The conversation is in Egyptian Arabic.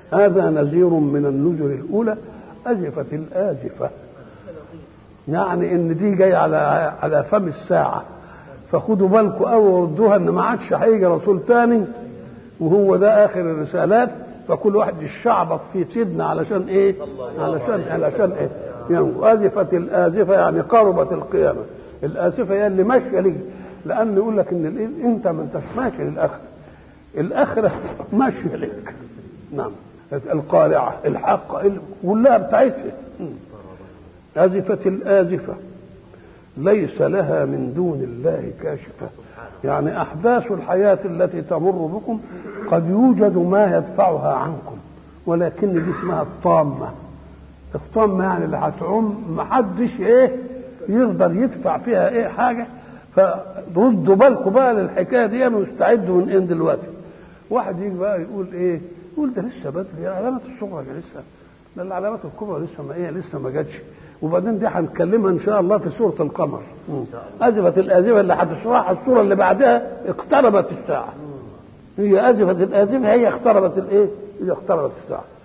هذا نذير من النذر الاولى ازفت الازفه يعني ان دي جاي على على فم الساعه فخدوا بالكم قوي وردوها ان ما عادش هيجي رسول تاني وهو ده اخر الرسالات فكل واحد يشعبط في سيدنا علشان ايه؟ علشان علشان ايه؟ يعني ازفت الازفه يعني قربت القيامه الازفه هي اللي ماشيه ليه لان يقول لك ان الإيه؟ انت ما انتش ماشي للاخره الاخره ماشيه لك نعم القارعه الحق كلها بتاعتها ازفت الازفه ليس لها من دون الله كاشفه يعني احداث الحياه التي تمر بكم قد يوجد ما يدفعها عنكم ولكن دي اسمها الطامه الطامه يعني اللي هتعم ما حدش ايه يقدر يدفع فيها ايه حاجه فردوا بالكم بقى للحكايه دي واستعدوا من ايه دلوقتي واحد يجي بقى يقول ايه يقول ده لسه بدري العلامات الصغرى دي لسه ده العلامات الكبرى لسه ما ايه لسه ما جاتش وبعدين دي هنتكلمها ان شاء الله في سوره القمر ازفت الازفه اللي هتشرحها السوره اللي بعدها اقتربت الساعه هي ازفت الازفه هي اقتربت الايه؟ هي اقتربت الساعه